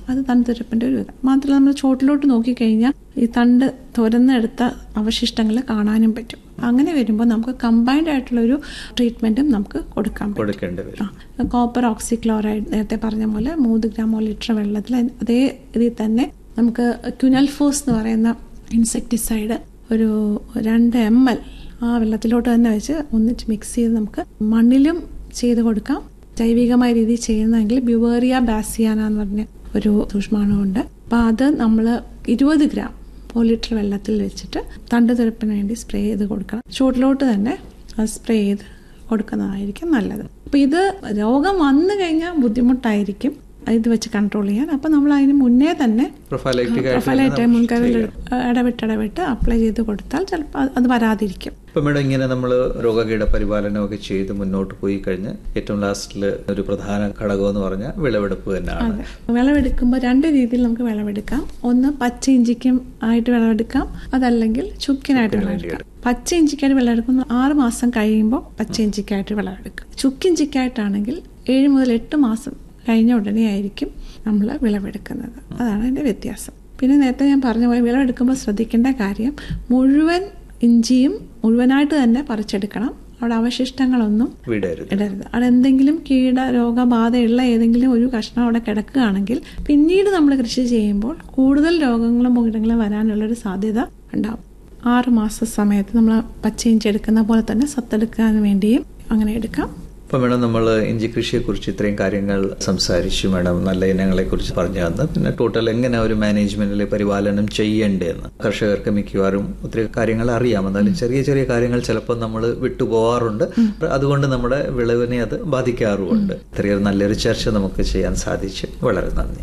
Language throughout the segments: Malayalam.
അത് തണ്ടുതുരപ്പിൻ്റെ ഒരു ഇത് മാത്രമല്ല നമ്മൾ ചോട്ടിലോട്ട് നോക്കിക്കഴിഞ്ഞാൽ ഈ തണ്ട് തുരന്നെടുത്ത അവശിഷ്ടങ്ങൾ കാണാനും പറ്റും അങ്ങനെ വരുമ്പോൾ നമുക്ക് കമ്പൈൻഡ് ആയിട്ടുള്ള ഒരു ട്രീറ്റ്മെൻറ്റും നമുക്ക് കൊടുക്കാൻ പറ്റും കൊടുക്കേണ്ടി വരും ആ കോപ്പർ ഓക്സിക്ലോറൈഡ് നേരത്തെ പറഞ്ഞ പോലെ മൂന്ന് ഗ്രാമോ ലിറ്റർ വെള്ളത്തിൽ അതേ ഇതിൽ തന്നെ നമുക്ക് ക്യുനൽഫോസ് എന്ന് പറയുന്ന ഇൻസെക്ടിസൈഡ് ഒരു രണ്ട് എം എൽ ആ വെള്ളത്തിലോട്ട് തന്നെ വെച്ച് ഒന്നിച്ച് മിക്സ് ചെയ്ത് നമുക്ക് മണ്ണിലും ചെയ്ത് കൊടുക്കാം ജൈവികമായ രീതിയിൽ ചെയ്യുന്നതെങ്കിൽ ബ്യുവേറിയ ബാസിയാന എന്ന് പറഞ്ഞ ഒരു സൂക്ഷ്മാണുണ്ട് അപ്പോൾ അത് നമ്മൾ ഇരുപത് ഗ്രാം ഒരു ലിറ്റർ വെള്ളത്തിൽ വെച്ചിട്ട് തണ്ട് തുരപ്പിന് വേണ്ടി സ്പ്രേ ചെയ്ത് കൊടുക്കണം ചൂട്ടിലോട്ട് തന്നെ സ്പ്രേ ചെയ്ത് കൊടുക്കുന്നതായിരിക്കും നല്ലത് അപ്പോൾ ഇത് രോഗം വന്നു കഴിഞ്ഞാൽ ബുദ്ധിമുട്ടായിരിക്കും ഇത് വെച്ച് കൺട്രോൾ ചെയ്യാൻ അപ്പോൾ നമ്മൾ അതിന് മുന്നേ തന്നെ പ്രൊഫൈലൈറ്റിക് ആയിട്ട് പ്രൊഫൈലായിട്ട് മുൻകരുതൽ ഇടവിട്ട് ഇടവിട്ട് അപ്ലൈ ചെയ്ത് കൊടുത്താൽ ചിലപ്പോൾ അത് വരാതിരിക്കും ഇപ്പൊ മേഡം ഇങ്ങനെ നമ്മൾ രോഗകീട പരിപാലനമൊക്കെ ചെയ്ത് മുന്നോട്ട് പോയി കഴിഞ്ഞ് ഏറ്റവും ലാസ്റ്റിൽ ഒരു പ്രധാന ഘടകം എന്ന് പറഞ്ഞാൽ വിളവെടുപ്പ് തന്നെയാണ് അതെ വിളവെടുക്കുമ്പോൾ രണ്ട് രീതിയിൽ നമുക്ക് വിളവെടുക്കാം ഒന്ന് പച്ച ഇഞ്ചിക്കും ആയിട്ട് വിളവെടുക്കാം അതല്ലെങ്കിൽ ചുക്കിനായിട്ട് വിളവെടുക്കാം പച്ച ഇഞ്ചിക്കായിട്ട് വിളവെടുക്കുന്ന ആറ് മാസം കഴിയുമ്പോൾ പച്ച ഇഞ്ചിക്കായിട്ട് വിളവെടുക്കും ചുക്കിഞ്ചിക്കായിട്ടാണെങ്കിൽ ഏഴ് മുതൽ എട്ട് മാസം കഴിഞ്ഞ ഉടനെ ആയിരിക്കും നമ്മൾ വിളവെടുക്കുന്നത് അതാണ് അതിൻ്റെ വ്യത്യാസം പിന്നെ നേരത്തെ ഞാൻ പറഞ്ഞ പോലെ വിളവെടുക്കുമ്പോൾ ശ്രദ്ധിക്കേണ്ട കാര്യം മുഴുവൻ ഇഞ്ചിയും മുഴുവനായിട്ട് തന്നെ പറിച്ചെടുക്കണം അവിടെ അവശിഷ്ടങ്ങളൊന്നും വിടരുത് ഇടരുത് അവിടെ എന്തെങ്കിലും കീട രോഗബാധയുള്ള ഏതെങ്കിലും ഒരു കഷ്ണം അവിടെ കിടക്കുകയാണെങ്കിൽ പിന്നീട് നമ്മൾ കൃഷി ചെയ്യുമ്പോൾ കൂടുതൽ രോഗങ്ങളും കീടങ്ങളും വരാനുള്ളൊരു സാധ്യത ഉണ്ടാവും ആറ് മാസ സമയത്ത് നമ്മൾ പച്ചയിഞ്ചി എടുക്കുന്ന പോലെ തന്നെ സത്തെടുക്കാൻ വേണ്ടിയും അങ്ങനെ എടുക്കാം അപ്പൊ മേഡം നമ്മൾ ഇഞ്ചി കൃഷിയെ കുറിച്ച് ഇത്രയും കാര്യങ്ങൾ സംസാരിച്ചു മേഡം നല്ല ഇനങ്ങളെ കുറിച്ച് പറഞ്ഞു തന്നു പിന്നെ ടോട്ടൽ എങ്ങനെ ഒരു മാനേജ്മെന്റിൽ പരിപാലനം ചെയ്യേണ്ടതെന്ന് കർഷകർക്ക് മിക്കവാറും ഒത്തിരി കാര്യങ്ങൾ അറിയാം എന്നാലും ചെറിയ ചെറിയ കാര്യങ്ങൾ ചിലപ്പോൾ നമ്മൾ വിട്ടുപോകാറുണ്ട് അതുകൊണ്ട് നമ്മുടെ വിളവിനെ അത് ബാധിക്കാറുമുണ്ട് ഇത്രയൊരു നല്ലൊരു ചർച്ച നമുക്ക് ചെയ്യാൻ സാധിച്ചു വളരെ നന്ദി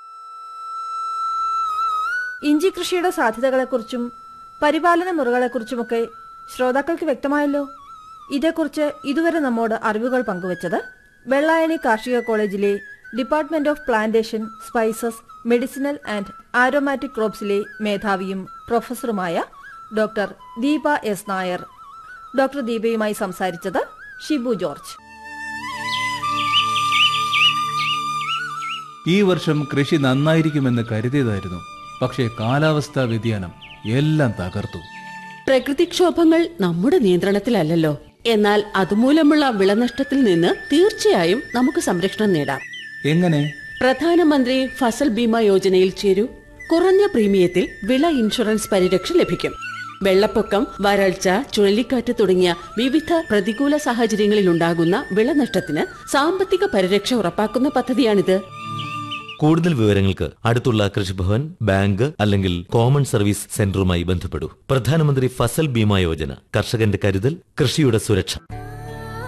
ഇഞ്ചി കൃഷിയുടെ സാധ്യതകളെക്കുറിച്ചും പരിപാലന മുറകളെക്കുറിച്ചുമൊക്കെ ശ്രോതാക്കൾക്ക് വ്യക്തമായല്ലോ ഇതേക്കുറിച്ച് ഇതുവരെ നമ്മോട് അറിവുകൾ പങ്കുവച്ചത് വെള്ളായണി കാർഷിക കോളേജിലെ department of plantation spices medicinal and aromatic ക്രോപ്സിലെ മേധാവിയും പ്രൊഫസറുമായ doctor Deepa S Nair doctor ദീപയുമായി സംസാരിച്ചത് ഷിബു ജോർജ് ഈ വർഷം കൃഷി നന്നായിരിക്കുമെന്ന് കരുതിയതായിരുന്നു പക്ഷേ കാലാവസ്ഥാ വ്യതിയാനം എല്ലാം തകർത്തു പ്രകൃതിക്ഷോഭങ്ങൾ നമ്മുടെ നിയന്ത്രണത്തിലല്ലല്ലോ എന്നാൽ അതുമൂലമുള്ള വിളനഷ്ടത്തിൽ നിന്ന് തീർച്ചയായും നമുക്ക് സംരക്ഷണം നേടാം എങ്ങനെ പ്രധാനമന്ത്രി ഫസൽ ബീമ യോജനയിൽ ചേരൂ കുറഞ്ഞ പ്രീമിയത്തിൽ വിള ഇൻഷുറൻസ് പരിരക്ഷ ലഭിക്കും വെള്ളപ്പൊക്കം വരൾച്ച ചുഴലിക്കാറ്റ് തുടങ്ങിയ വിവിധ പ്രതികൂല സാഹചര്യങ്ങളിലുണ്ടാകുന്ന വിളനഷ്ടത്തിന് സാമ്പത്തിക പരിരക്ഷ ഉറപ്പാക്കുന്ന പദ്ധതിയാണിത് കൂടുതൽ വിവരങ്ങൾക്ക് അടുത്തുള്ള കൃഷിഭവൻ ബാങ്ക് അല്ലെങ്കിൽ കോമൺ സർവീസ് സെന്ററുമായി ബന്ധപ്പെടൂ പ്രധാനമന്ത്രി ഫസൽ ബീമ യോജന കർഷകന്റെ കരുതൽ കൃഷിയുടെ സുരക്ഷ